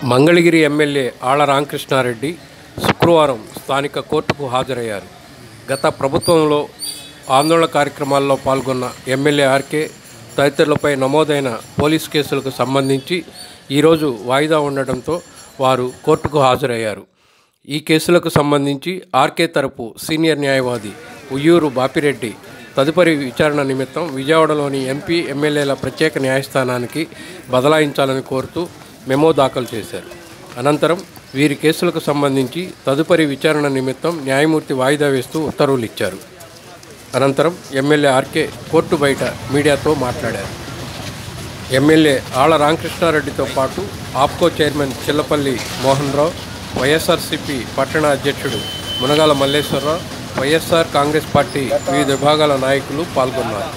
Mangalagiri MLA ఆళ్ల రామకృష్ణారెడ్డి శుక్రవారం స్థానిక కోర్టుకు హాజరయ్యారు గత ప్రభుత్వంలో ఆందోళన కార్యక్రమాల్లో పాల్గొన్న ఎమ్మెల్యే ఆర్కే తదితరులపై నమోదైన పోలీస్ కేసులకు సంబంధించి ఈరోజు వాయిదా ఉండడంతో వారు కోర్టుకు హాజరయ్యారు ఈ కేసులకు సంబంధించి ఆర్కే తరపు సీనియర్ న్యాయవాది ఉయ్యూరు బాపిరెడ్డి తదుపరి విచారణ నిమిత్తం విజయవాడలోని ఎంపీ ఎమ్మెల్యేల ప్రత్యేక న్యాయస్థానానికి బదలాయించాలని కోరుతూ మెమో దాఖలు చేశారు అనంతరం వీరి కేసులకు సంబంధించి తదుపరి విచారణ నిమిత్తం న్యాయమూర్తి వాయిదా వేస్తూ ఉత్తర్వులు ఇచ్చారు అనంతరం ఎమ్మెల్యే ఆర్కే కోర్టు బయట మీడియాతో మాట్లాడారు ఎమ్మెల్యే ఆళ్ల రామకృష్ణారెడ్డితో పాటు ఆప్కో చైర్మన్ చిల్లపల్లి మోహన్ రావు వైఎస్ఆర్సీపీ పట్టణ అధ్యక్షుడు మునగాల మల్లేశ్వరరావు వైఎస్ఆర్ కాంగ్రెస్ పార్టీ వివిధ విభాగాల నాయకులు పాల్గొన్నారు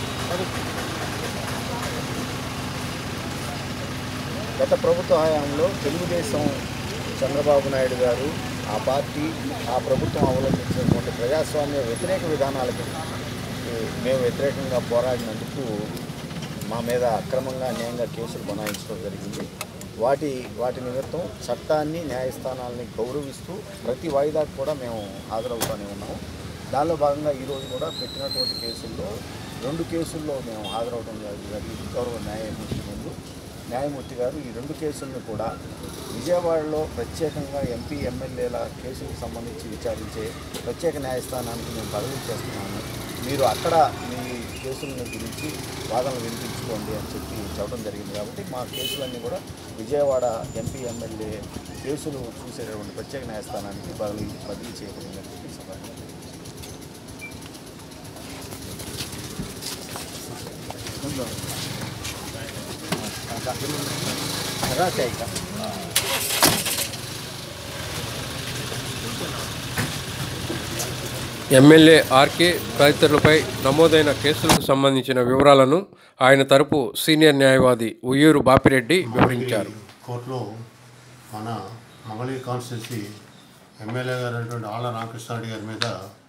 గత ప్రభుత్వ హయాంలో తెలుగుదేశం చంద్రబాబు నాయుడు గారు ఆ పార్టీ ఆ ప్రభుత్వం అవలంబించినటువంటి ప్రజాస్వామ్య వ్యతిరేక విధానాలకి ఏ, మేము వ్యతిరేకంగా పోరాడినందుకు మా మీద అక్రమంగా అన్యాయంగా కేసులు బనాయించడం జరిగింది వాటి వాటి నిమిత్తం చట్టాన్ని న్యాయస్థానాలని గౌరవిస్తూ ప్రతి వాయిదాకు కూడా మేము హాజరవుతూనే ఉన్నాము దానిలో భాగంగా ఈరోజు కూడా పెట్టినటువంటి కేసుల్లో రెండు కేసుల్లో మేము హాజరవడం జరిగింది గౌరవ న్యాయమూర్తి ముందు న్యాయమూర్తి గారు ఈ రెండు కేసులను కూడా విజయవాడలో ప్రత్యేకంగా ఎంపీ ఎమ్మెల్యేల కేసులకు సంబంధించి విచారించే ప్రత్యేక న్యాయస్థానానికి మేము బదిలీ చేస్తున్నాము మీరు అక్కడ మీ కేసులను గురించి వాదనలు వినిపించుకోండి అని చెప్పి చెప్పడం జరిగింది కాబట్టి మా కేసులన్నీ కూడా విజయవాడ ఎంపీ ఎమ్మెల్యే కేసులు చూసేటటువంటి ప్రత్యేక న్యాయస్థానానికి బదిలీ బదిలీ చేయబడిందని చెప్పి ఈ సందర్భంగా రాశాయి ఇక. ఎమ్మెల్యే ఆర్కే తదితరులపై నమోదైన కేసులకు సంబంధించిన వివరాలను ఆయన తరపు సీనియర్ న్యాయవాది ఉయ్యూరు బాపిరెడ్డి వివరించారు కోర్టులో మన మంగళగిరి కాన్స్టిట్యున్సీ ఎమ్మెల్యే గారు అయినటువంటి ఆళ్ళ రామకృష్ణారెడ్డి గారి మీద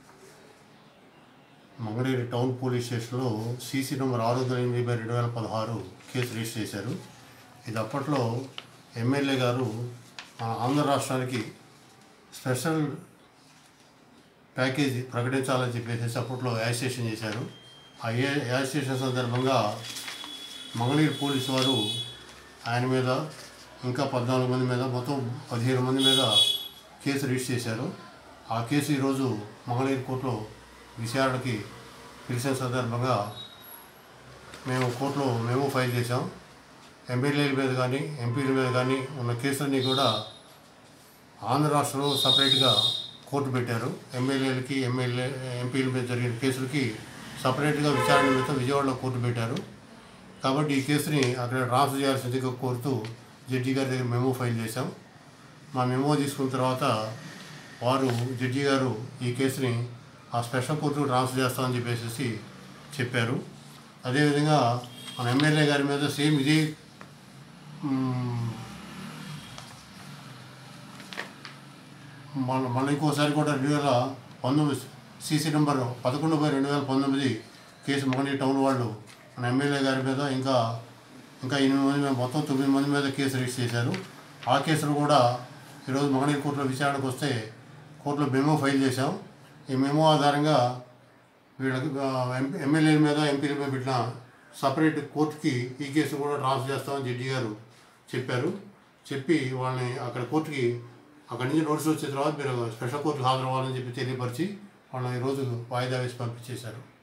మంగళగిరి టౌన్ పోలీస్ స్టేషన్లో సీసీ నెంబర్ ఆరు వందల ఎనిమిది బై రెండు వేల పదహారు కేసు రిజిస్టర్ చేశారు ఇది అప్పట్లో ఎమ్మెల్యే గారు మన ఆంధ్ర రాష్ట్రానికి స్పెషల్ ప్యాకేజీ ప్రకటించాలని చెప్పేసి అప్పట్లో యాజిటేషన్ చేశారు ఆ ఏ యాజిటేషన్ సందర్భంగా మంగళగిరి పోలీసు వారు ఆయన మీద ఇంకా పద్నాలుగు మంది మీద మొత్తం పదిహేను మంది మీద కేసు రిజిస్టర్ చేశారు ఆ కేసు ఈరోజు మంగళగిరి కోర్టులో విచారణకి పిలిచిన సందర్భంగా మేము కోర్టులో మేము ఫైల్ చేశాం ఎమ్మెల్యేల మీద కానీ ఎంపీల మీద కానీ ఉన్న కేసులన్నీ కూడా ఆంధ్ర రాష్ట్రంలో సపరేట్గా కోర్టు పెట్టారు ఎమ్మెల్యేలకి ఎమ్మెల్యే ఎంపీల మీద జరిగిన కేసులకి సపరేట్గా విచారణ నిమిత్తం విజయవాడలో కోర్టు పెట్టారు కాబట్టి ఈ కేసుని అక్కడ ట్రాన్స్ఫర్ చేయాల్సిందిగా కోరుతూ జడ్జి గారి దగ్గర మెమో ఫైల్ చేశాం మా మెమో తీసుకున్న తర్వాత వారు జడ్జి గారు ఈ కేసుని ఆ స్పెషల్ కోర్టుకు ట్రాన్స్ఫర్ చేస్తామని చెప్పేసి చెప్పారు అదేవిధంగా మన ఎమ్మెల్యే గారి మీద సేమ్ ఇదే మ్, మన మళ్ళీ ఇంకోసారి కూడా రెండు వేల పంతొమ్మిది సీసీ నెంబర్ పదకొండు బై రెండు వేల పంతొమ్మిది కేసు మొగని టౌన్ వాళ్ళు మన ఎమ్మెల్యే గారి మీద ఇంకా ఇంకా ఎనిమిది మంది మీద మొత్తం తొమ్మిది మంది మీద కేసు రిజిస్టర్ చేశారు ఆ కేసులు కూడా ఈరోజు మగనీరు కోర్టులో విచారణకు వస్తే కోర్టులో మెమో ఫైల్ చేశాం ఈ మెమో ఆధారంగా వీళ్ళకి ఎమ్మెల్యేల మీద ఎంపీల మీద పెట్టిన సపరేట్ కోర్టుకి ఈ కేసు కూడా ట్రాన్స్ఫర్ చేస్తామని జడ్జి గారు చెప్పారు చెప్పి వాళ్ళని అక్కడ కోర్టుకి అక్కడి నుంచి నోటీస్ వచ్చిన తర్వాత మీరు స్పెషల్ కోర్టుకు హాజరవ్వాలని చెప్పి తెలియపరిచి వాళ్ళని ఈరోజు వాయిదా వేసి పంపించేశారు